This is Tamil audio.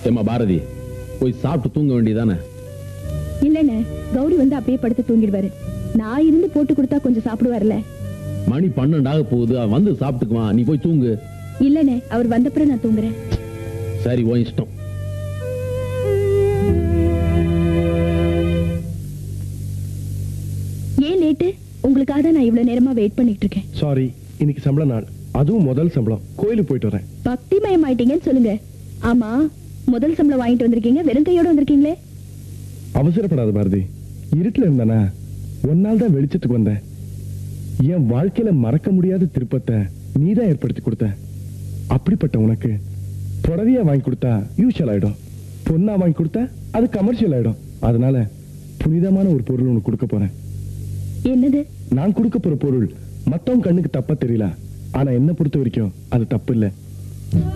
ஏம்மா பாரதி போய் சாப்பிட்டு தூங்க வேண்டியதானே இல்லண்ணே கௌரி வந்து அப்படியே படுத்து தூங்கிடுவாரு நான் இருந்து போட்டு கொடுத்தா கொஞ்சம் சாப்பிடுவார்ல மணி பன்னெண்டாக போகுது அவன் வந்து சாப்பிட்டுக்குவான் நீ போய் தூங்கு இல்லண்ணே அவர் வந்தப்புறம் நான் தூங்குறேன் சரி உன் இஷ்டம் ஏன் லேட்டு உங்களுக்காக தான் நான் இவ்வளவு நேரமா வெயிட் பண்ணிட்டு இருக்கேன் சாரி இன்னைக்கு சம்பள நாள் அதுவும் முதல் சம்பளம் கோயிலுக்கு போயிட்டு வரேன் பக்திமயம் ஆயிட்டீங்கன்னு சொல்லுங்க ஆமா முதல் சம்பளம் வாங்கிட்டு வந்திருக்கீங்க வெறும் கையோட வந்திருக்கீங்களே அவசரப்படாத பாரதி இருட்டுல இருந்தானா ஒரு நாள் தான் வெளிச்சத்துக்கு வந்தேன் என் வாழ்க்கையில மறக்க முடியாத திருப்பத்தை நீதான் ஏற்படுத்தி கொடுத்த அப்படிப்பட்ட உனக்கு புடவையா வாங்கி கொடுத்தா யூஷுவல் ஆயிடும் பொண்ணா வாங்கி கொடுத்தா அது கமர்ஷியல் ஆயிடும் அதனால புனிதமான ஒரு பொருள் உனக்கு கொடுக்க போறேன் என்னது நான் கொடுக்க போற பொருள் மத்தவங்க கண்ணுக்கு தப்பா தெரியல ஆனா என்ன பொறுத்த வரைக்கும் அது தப்பு இல்ல